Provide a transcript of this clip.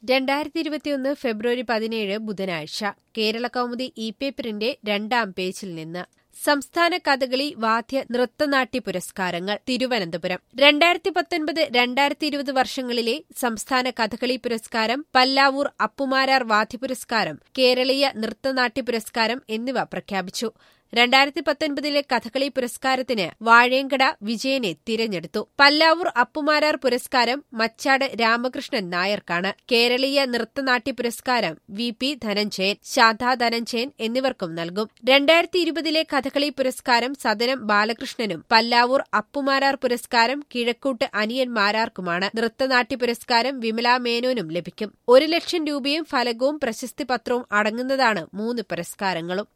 രണ്ടായിരത്തി ഇരുപത്തിയൊന്ന് ഫെബ്രുവരി പതിനേഴ് ബുധനാഴ്ച കേരള കൗമുദി ഇ പേപ്പറിന്റെ രണ്ടാം പേജിൽ നിന്ന് സംസ്ഥാന കഥകളി വാദ്യ നൃത്തനാട്യ പുരസ്കാരങ്ങൾ തിരുവനന്തപുരം രണ്ടായിരത്തി പത്തൊൻപത് രണ്ടായിരത്തി ഇരുപത് വർഷങ്ങളിലെ സംസ്ഥാന കഥകളി പുരസ്കാരം പല്ലാവൂർ അപ്പുമാരാർ വാദ്യ പുരസ്കാരം കേരളീയ നൃത്തനാട്യ പുരസ്കാരം എന്നിവ പ്രഖ്യാപിച്ചു രണ്ടായിരത്തി പത്തൊൻപതിലെ കഥകളി പുരസ്കാരത്തിന് വാഴയങ്കട വിജയനെ തിരഞ്ഞെടുത്തു പല്ലാവൂർ അപ്പുമാരാർ പുരസ്കാരം മച്ചാട് രാമകൃഷ്ണൻ നായർക്കാണ് കേരളീയ നൃത്തനാട്യ പുരസ്കാരം വി പി ധനഞ്ജയൻ ശാന്ത ധനഞ്ജയൻ എന്നിവർക്കും നൽകും രണ്ടായിരത്തി ഇരുപതിലെ കഥകളി പുരസ്കാരം സദനം ബാലകൃഷ്ണനും പല്ലാവൂർ അപ്പുമാരാർ പുരസ്കാരം കിഴക്കൂട്ട് അനിയൻ മാരാർക്കുമാണ് നൃത്തനാട്യ പുരസ്കാരം വിമലാ മേനോനും ലഭിക്കും ഒരു ലക്ഷം രൂപയും ഫലകവും പ്രശസ്തി പത്രവും അടങ്ങുന്നതാണ് മൂന്ന് പുരസ്കാരങ്ങളും